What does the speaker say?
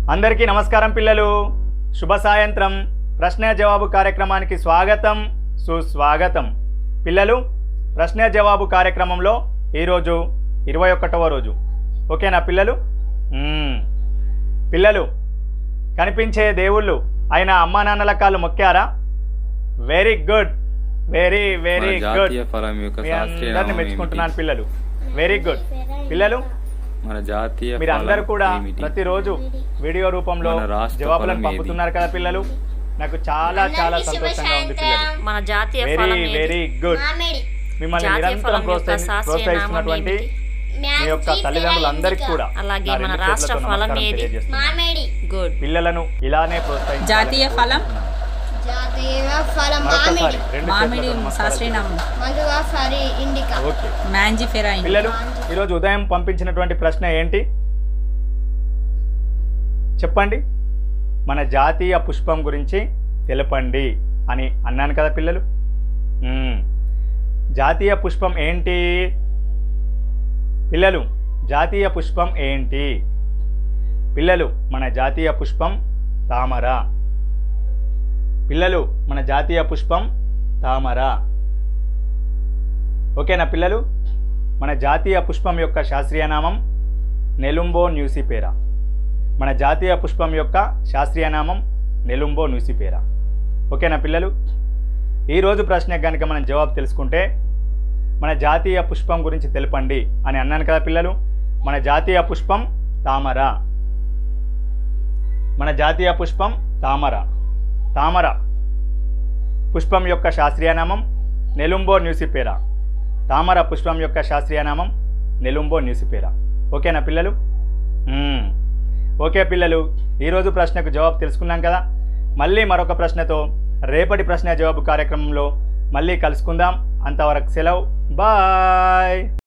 అందరికీ నమస్కారం పిల్లలు శుభ సాయంత్రం ప్రశ్న జవాబు కార్యక్రమానికి స్వాగతం సుస్వాగతం పిల్లలు ప్రశ్న జవాబు కార్యక్రమంలో ఈరోజు ఇరవై ఒకటవ రోజు ఓకేనా పిల్లలు మ్మ్. పిల్లలు కనిపించే దేవుళ్ళు అయిన అమ్మా నాన్నల కాళ్ళు మొక్కారా వెరీ గుడ్ వెరీ వెరీ మన గుడ్ జాతీయ ఫలం యొక్క మీ శాస్త్రీయ అందరిని నామం మెచ్చుకుంటున్నాను ఏమిటి? పిల్లలు వెరీ గుడ్ పిల్లలు మన జాతీయ మీరు ఫలం అందరూ కూడా ఏమిటి? ప్రతిరోజు వీడియో రూపంలో మన రాష్ట్ర జవాబులను ఫలం ఏది? పంపుతున్నారు కదా పిల్లలు నాకు చాలా చాలా సంతోషంగా ఉంది పిల్లలు మన జాతీయ వెరీ ఫలం ఏది? వెరీ గుడ్ మామిడి మిమ్మల్ని జాతీయ నిరంతరం ఫలం యొక్క ప్రోత్సహి- శాస్త్రీయ ప్రోత్సహిస్తున్నటువంటి నామం మీ యొక్క తల్లిదండ్రులందరికీ కూడా అలాగే నా మన రెండు రాష్ట్ర చేతులతో ఫలం నమస్కారం ఏది? తెలియజేస్తున్నాను. మామిడి గుడ్ పిల్లలను ఇలానే ప్రోత్సహించాలని జాతీయ ఫలం? కోరుకుంటున్నాను. జాతీయ ఫలం మరొకసారి మామిడి రెండు మామిడి చేతులతో నమస్కారం శాస్త్రీయ నామం మధువ ఫరి ఇండికా ఓకే మ్యాంజిఫెరా పిల్లలు ఈరోజు ఉదయం పంపించినటువంటి ప్రశ్న ఏంటి చెప్పండి మన జాతీయ పుష్పం గురించి తెలపండి అని అన్నాను కదా పిల్లలు మ్మ్. జాతీయ పుష్పం ఏంటి పిల్లలు జాతీయ పుష్పం ఏంటి పిల్లలు మన జాతీయ పుష్పం తామర పిల్లలు మన జాతీయ పుష్పం తామర ఓకేనా పిల్లలు మన జాతీయ పుష్పం యొక్క శాస్త్రీయ నామం నెలుంబో న్యూసిపేరా మన జాతీయ పుష్పం యొక్క శాస్త్రీయ నామం నెలుంబో న్యూసిపేరా ఓకేనా పిల్లలు ఈరోజు ప్రశ్నకు కనుక మనం జవాబు తెలుసుకుంటే మన జాతీయ పుష్పం గురించి తెలపండి అని అన్నాను కదా పిల్లలు మన జాతీయ పుష్పం తామర మన జాతీయ పుష్పం తామర తామర పుష్పం యొక్క శాస్త్రీయ నామం నెలుంబో న్యూసిపేరా తామర పుష్పం యొక్క శాస్త్రీయ నామం నెలుంబో న్యూసిపేరా ఓకేనా పిల్లలు మ్మ్. ఓకే పిల్లలు ఈరోజు ప్రశ్నకు జవాబు తెలుసుకున్నాం కదా మళ్ళీ మరొక ప్రశ్నతో రేపటి ప్రశ్న జవాబు కార్యక్రమంలో మళ్ళీ కలుసుకుందాం అంతవరకు సెలవు బాయ్